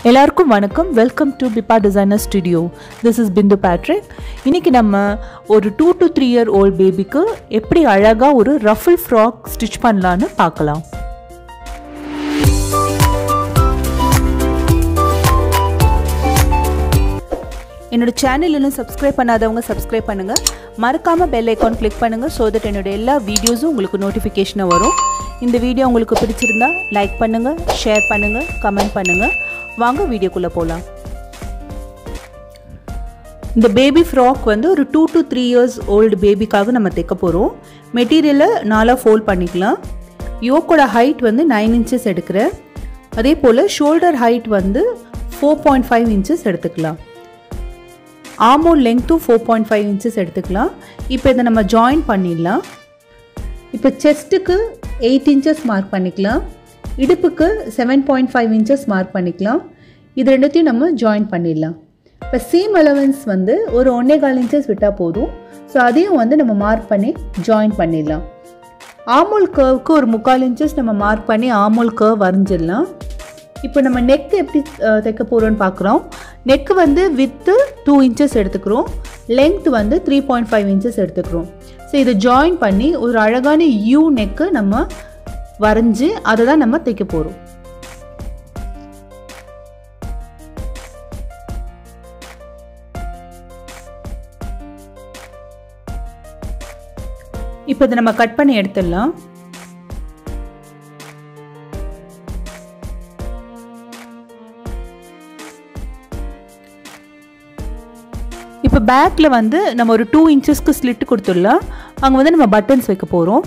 எல்லாருக்கும் வணக்கம் welcome to Pippa designer studio this is Bindu Patrick இன்னைக்கு நம்ம ஒரு two to three year old பேபிக்கு எப்படி அழகாக ஒரு ரஃபிள் ஃப்ராக் ஸ்டிச் பண்ணலான்னு பார்க்கலாம் என்னோட சேனல் இன்னும் சப்ஸ்கிரைப் பண்ணாதவங்க சப்ஸ்கிரைப் பண்ணுங்கள் மறக்காமல் பெல் ஐக்கான் கிளிக் பண்ணுங்கள் ஸோ தட் என்னோட எல்லா வீடியோஸும் உங்களுக்கு நோட்டிஃபிகேஷனாக வரும் இந்த வீடியோ உங்களுக்கு பிடிச்சிருந்தா லைக் பண்ணுங்கள் ஷேர் பண்ணுங்கள் கமெண்ட் பண்ணுங்கள் வாங்க வீடியோக்குள்ளே போகலாம் இந்த பேபி ஃப்ராக் வந்து ஒரு two to three years old பேபிக்காக நம்ம தைக்க போகிறோம் மெட்டீரியலை நாலாக ஃபோல்ட் பண்ணிக்கலாம் யோக்கோட ஹைட் வந்து நைன் இன்ச்சஸ் எடுக்கிறேன் அதே போல் ஷோல்டர் ஹைட் வந்து ஃபோர் பாயிண்ட் ஃபைவ் இன்ச்சஸ் எடுத்துக்கலாம் ஆமோ லெங்க்த்தும் ஃபோர் பாயிண்ட் ஃபைவ் இன்ச்சஸ் எடுத்துக்கலாம் இப்போ இதை நம்ம ஜாயின் பண்ணிடலாம் இப்போ செஸ்ட்டுக்கு எயிட் இன்ச்சஸ் மார்க் பண்ணிக்கலாம் இடுப்புக்கு seven point five inches mark பண்ணிக்கலாம் இது ரெண்டுத்தையும் நம்ம ஜாயின் பண்ணிடலாம் இப்போ சீம் அலவன்ஸ் வந்து ஒரு ஒன்றே கால் இன்ச்சஸ் விட்டால் போதும் ஸோ அதையும் வந்து நம்ம மார்க் பண்ணி ஜாயின் பண்ணிடலாம் ஆமோல் கர்வுக்கு ஒரு முக்கால் இன்ச்சஸ் நம்ம மார்க் பண்ணி ஆமோல் கர்வ் வரைஞ்சிடலாம் இப்போ நம்ம நெக் எப்படி தைக்க போகிறோம்னு பார்க்குறோம் நெக்கு வந்து வித்து டூ இன்ச்சஸ் எடுத்துக்கிறோம் லென்த் வந்து த்ரீ பாயிண்ட் ஃபைவ் இன்ச்சஸ் எடுத்துக்கிறோம் ஸோ இதை ஜாயின் பண்ணி ஒரு அழகான யூ நெக்கு நம்ம வரைஞ்சி அதை தான் நம்ம தைக்க போகிறோம் இப்போ இதை நம்ம கட் பண்ணி எடுத்துடலாம் இப்போ பேக்கில் வந்து நம்ம ஒரு டூ இன்ச்சஸ்க்கு ஸ்லிட் கொடுத்துடலாம் அங்கே வந்து நம்ம பட்டன்ஸ் வைக்க போகிறோம்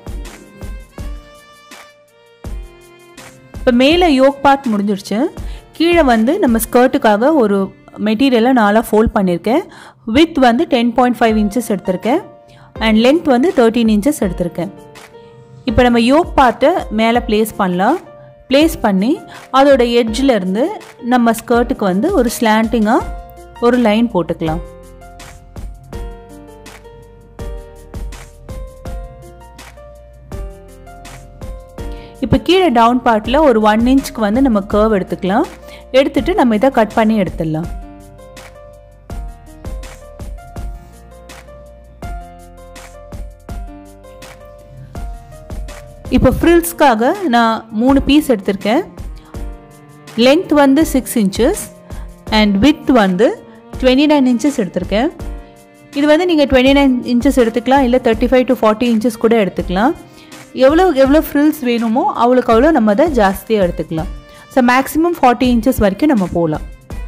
இப்போ மேலே யோக் பார்ட் முடிஞ்சிருச்சு கீழே வந்து நம்ம ஸ்கர்ட்டுக்காக ஒரு மெட்டீரியலை நாளாக ஃபோல்ட் பண்ணியிருக்கேன் வித் வந்து டென் பாயிண்ட் ஃபைவ் இன்ச்சஸ் எடுத்திருக்கேன் அண்ட் லென்த் வந்து தேர்ட்டீன் இன்ச்சஸ் எடுத்திருக்கேன் இப்போ நம்ம யோக் பார்ட்டை மேலே ப்ளேஸ் பண்ணலாம் ப்ளேஸ் பண்ணி அதோட எட்ஜில் இருந்து நம்ம ஸ்கர்ட்டுக்கு வந்து ஒரு ஸ்லாண்டிங்காக ஒரு லைன் போட்டுக்கலாம் இப்போ கீழே டவுன் பார்ட்டில் ஒரு ஒன் இன்ச்சுக்கு வந்து நம்ம கர்வ் எடுத்துக்கலாம் எடுத்துட்டு நம்ம இதை கட் பண்ணி எடுத்துடலாம் இப்போ ஃப்ரில்ஸ்க்காக நான் மூணு பீஸ் எடுத்திருக்கேன் லென்த் வந்து சிக்ஸ் இன்ச்சஸ் அண்ட் வித் வந்து டுவெண்ட்டி நைன் இன்ச்சஸ் எடுத்திருக்கேன் இது வந்து நீங்கள் டுவெண்ட்டி நைன் இன்ச்சஸ் எடுத்துக்கலாம் இல்லை thirty five to forty inches கூட எடுத்துக்கலாம் எவ்வளோ எவ்வளோ ஃப்ரில்ஸ் வேணுமோ அவ்வளோக்கு அவ்வளோ நம்ம அதை ஜாஸ்தியாக எடுத்துக்கலாம் ஸோ மேக்ஸிமம் ஃபார்ட்டி இன்ச்சஸ் வரைக்கும் நம்ம போகலாம்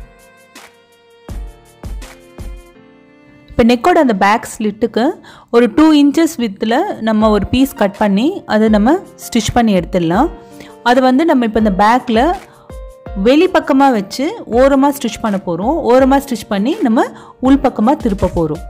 இப்போ நெக்கோட அந்த பேக் ஸ்லிட்டுக்கு ஒரு டூ இன்ச்சஸ் வித்தில் நம்ம ஒரு பீஸ் கட் பண்ணி அதை நம்ம ஸ்டிச் பண்ணி எடுத்துடலாம் அது வந்து நம்ம இப்போ இந்த பேக்கில் வெளிப்பக்கமாக வச்சு ஓரமாக ஸ்டிச் பண்ண போகிறோம் ஓரமாக ஸ்டிச் பண்ணி நம்ம உள்பக்கமாக திருப்ப போகிறோம்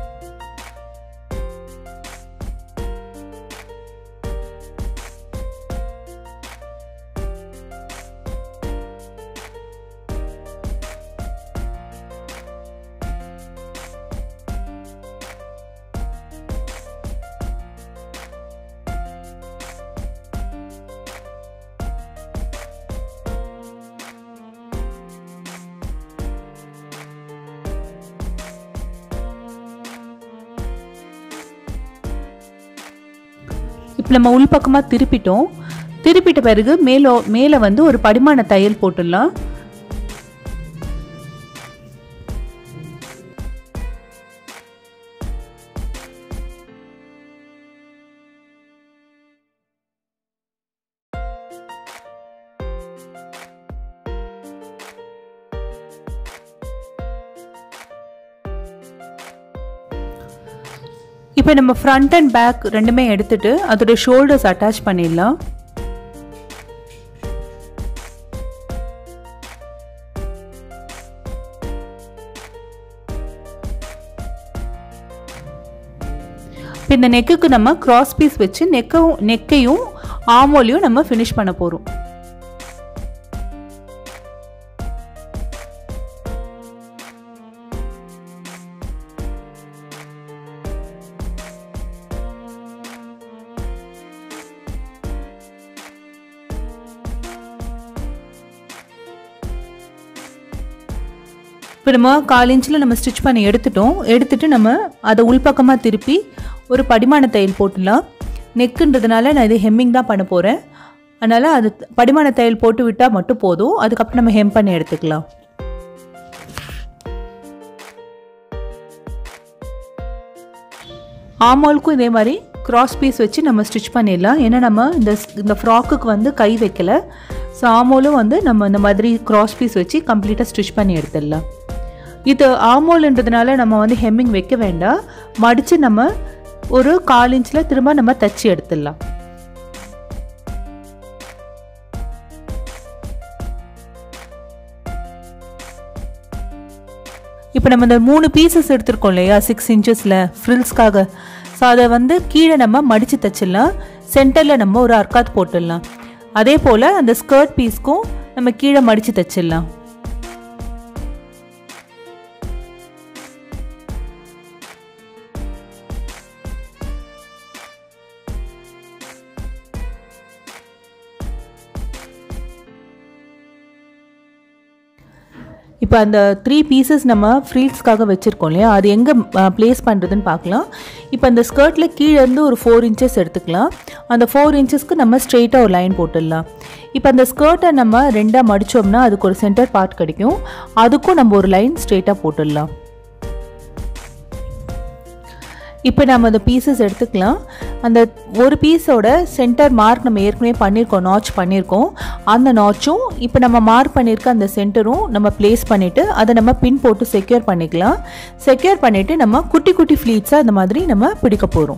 இப்போ நம்ம உள்பக்கமாக திருப்பிட்டோம் திருப்பிட்ட பிறகு மேலோ மேலே வந்து ஒரு படிமான தையல் போட்டுடலாம் இப்போ நம்ம ஃப்ரண்ட் அண்ட் பேக் ரெண்டுமே எடுத்துட்டு அதோட ஷோல்டர்ஸ் அட்டாச் பண்ணிடலாம் இப்போ இந்த நெக்குக்கு நம்ம கிராஸ் பீஸ் வச்சு நெக்கும் நெக்கையும் ஆமோலையும் நம்ம ஃபினிஷ் பண்ண போகிறோம் இப்போ நம்ம கால் இன்ச்சில் நம்ம ஸ்டிச் பண்ணி எடுத்துட்டோம் எடுத்துட்டு நம்ம அதை உள்பக்கமாக திருப்பி ஒரு படிமான தையல் போட்டுடலாம் நெக்குன்றதுனால நான் இது ஹெம்மிங் தான் பண்ண போகிறேன் அதனால் அது படிமான தையல் போட்டு விட்டால் மட்டும் போதும் அதுக்கப்புறம் நம்ம ஹெம் பண்ணி எடுத்துக்கலாம் ஆமாலுக்கும் இதே மாதிரி கிராஸ் பீஸ் வச்சு நம்ம ஸ்டிச் பண்ணிடலாம் ஏன்னா நம்ம இந்த இந்த ஃப்ராக்குக்கு வந்து கை வைக்கல ஸோ ஆமோலும் வந்து நம்ம இந்த மாதிரி கிராஸ் பீஸ் வச்சு கம்ப்ளீட்டாக ஸ்டிச் பண்ணி எடுத்துடலாம் இது ஆமோல்ன்றதுனால நம்ம வந்து ஹெம்மிங் வைக்க வேண்டாம் மடித்து நம்ம ஒரு கால் இன்ச்சில் திரும்ப நம்ம தச்சு எடுத்துடலாம் இப்போ நம்ம இந்த மூணு பீசஸ் எடுத்திருக்கோம் இல்லையா சிக்ஸ் இன்ச்சஸில் ஃப்ரில்ஸ்க்காக ஸோ அதை வந்து கீழே நம்ம மடித்து தச்சிடலாம் சென்டரில் நம்ம ஒரு அர்க்காத் போட்டுடலாம் அதே போல் அந்த ஸ்கர்ட் பீஸ்க்கும் நம்ம கீழே மடித்து தச்சிடலாம் இப்போ அந்த த்ரீ பீசஸ் நம்ம ஃப்ரீல்ஸ்க்காக வச்சுருக்கோம் இல்லையா அது எங்கே ப்ளேஸ் பண்ணுறதுன்னு பார்க்கலாம் இப்போ அந்த ஸ்கர்ட்டில் கீழேருந்து ஒரு ஃபோர் இன்ச்சஸ் எடுத்துக்கலாம் அந்த ஃபோர் இன்ச்சஸ்க்கு நம்ம ஸ்ட்ரெயிட்டாக ஒரு லைன் போட்டுடலாம் இப்போ அந்த ஸ்கர்ட்டை நம்ம ரெண்டாக மடித்தோம்னா அதுக்கு ஒரு சென்டர் பார்ட் கிடைக்கும் அதுக்கும் நம்ம ஒரு லைன் ஸ்ட்ரெயிட்டாக போட்டுடலாம் இப்போ நம்ம அந்த பீசஸ் எடுத்துக்கலாம் அந்த ஒரு பீஸோட சென்டர் மார்க் நம்ம ஏற்கனவே பண்ணியிருக்கோம் நாச் பண்ணியிருக்கோம் அந்த நாச்சும் இப்போ நம்ம மார்க் பண்ணியிருக்க அந்த சென்டரும் நம்ம ப்ளேஸ் பண்ணிவிட்டு அதை நம்ம பின் போட்டு செக்யூர் பண்ணிக்கலாம் செக்யூர் பண்ணிவிட்டு நம்ம குட்டி குட்டி ஃப்ளீட்ஸாக அந்த மாதிரி நம்ம பிடிக்க போகிறோம்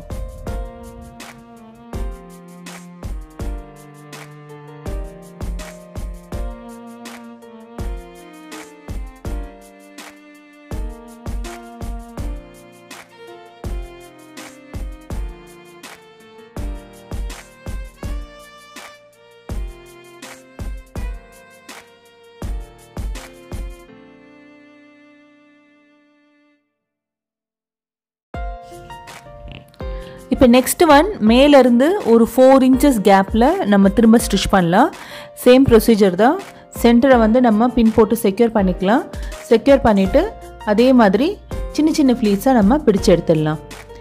இப்போ நெக்ஸ்ட் ஒன் மேலேருந்து ஒரு ஃபோர் இன்ச்சஸ் கேப்பில் நம்ம திரும்ப ஸ்டிச் பண்ணலாம் சேம் ப்ரொசீஜர் தான் சென்டரை வந்து நம்ம பின் போட்டு செக்யூர் பண்ணிக்கலாம் செக்யூர் பண்ணிவிட்டு அதே மாதிரி சின்ன சின்ன ஃப்ளீட்ஸாக நம்ம பிடிச்சு எடுத்துடலாம்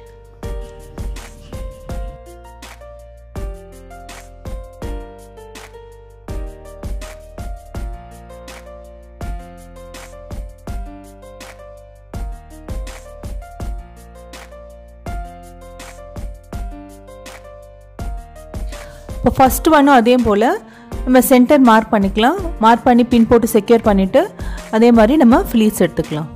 இப்போ ஃபஸ்ட்டு ஒன்றும் அதே போல் நம்ம சென்டர் மார்க் பண்ணிக்கலாம் மார்க் பண்ணி பின் போட்டு செக்யூர் பண்ணிவிட்டு அதே மாதிரி நம்ம ஃப்ளீட்ஸ் எடுத்துக்கலாம்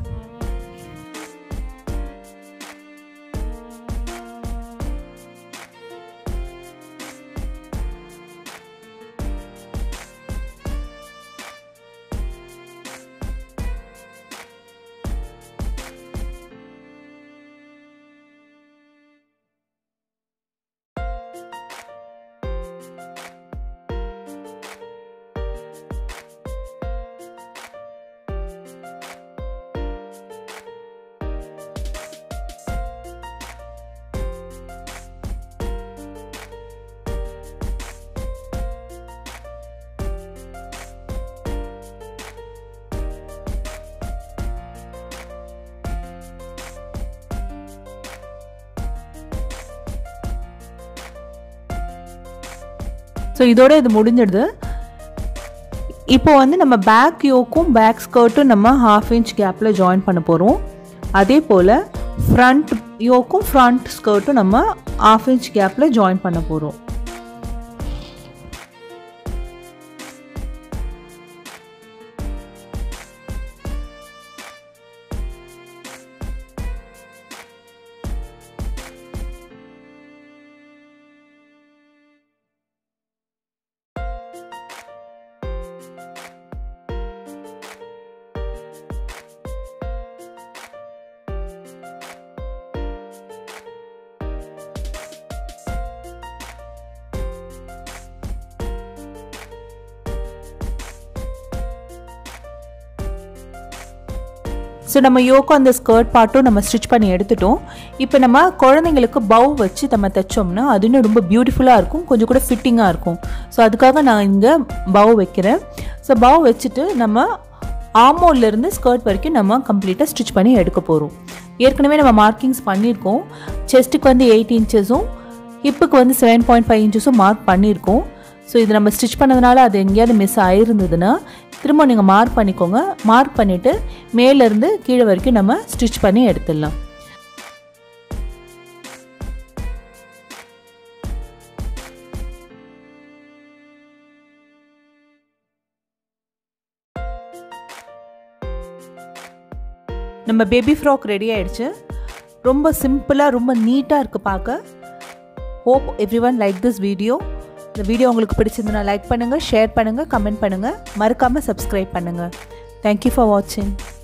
ஸோ இதோட இது முடிஞ்சிடுது இப்போ வந்து நம்ம பேக் யோக்கும் பேக் ஸ்கர்ட்டும் நம்ம ஹாஃப் இன்ச் கேப்பில் ஜாயின் பண்ண போகிறோம் அதே போல் ஃப்ரண்ட் யோக்கும் ஃப்ரண்ட் ஸ்கர்ட்டும் நம்ம ஹாஃப் இன்ச் கேப்பில் ஜாயின் பண்ண போகிறோம் ஸோ நம்ம யோக்கோ அந்த ஸ்கர்ட் பார்ட்டும் நம்ம ஸ்டிச் பண்ணி எடுத்துட்டோம் இப்போ நம்ம குழந்தைங்களுக்கு பவ் வச்சு நம்ம தைச்சோம்னா அது இன்னும் ரொம்ப பியூட்டிஃபுல்லாக இருக்கும் கொஞ்சம் கூட ஃபிட்டிங்காக இருக்கும் ஸோ அதுக்காக நான் இங்கே பவ் வைக்கிறேன் ஸோ பவ் வச்சுட்டு நம்ம ஆமோல்லேருந்து ஸ்கர்ட் வரைக்கும் நம்ம கம்ப்ளீட்டாக ஸ்டிச் பண்ணி எடுக்க போகிறோம் ஏற்கனவே நம்ம மார்க்கிங்ஸ் பண்ணியிருக்கோம் செஸ்ட்டுக்கு வந்து எயிட் இன்ச்சஸும் ஹிப்புக்கு வந்து செவன் பாயிண்ட் ஃபைவ் இன்ச்சஸும் மார்க் பண்ணியிருக்கோம் ஸோ இது நம்ம ஸ்டிச் பண்ணதுனால அது எங்கேயாவது மிஸ் ஆயிருந்ததுன்னா திரும்ப நீங்கள் மார்க் பண்ணிக்கோங்க மார்க் பண்ணிவிட்டு மேலேருந்து கீழே வரைக்கும் நம்ம ஸ்டிச் பண்ணி எடுத்துடலாம் நம்ம பேபி ஃப்ராக் ரெடி ஆயிடுச்சு ரொம்ப சிம்பிளாக ரொம்ப நீட்டாக இருக்குது பார்க்க hope everyone like this video இந்த வீடியோ உங்களுக்கு பிடிச்சிருந்துன்னா லைக் பண்ணுங்கள் ஷேர் பண்ணுங்கள் கமெண்ட் பண்ணுங்கள் மறக்காமல் சப்ஸ்கிரைப் பண்ணுங்கள் தேங்க்யூ ஃபார் வாட்சிங்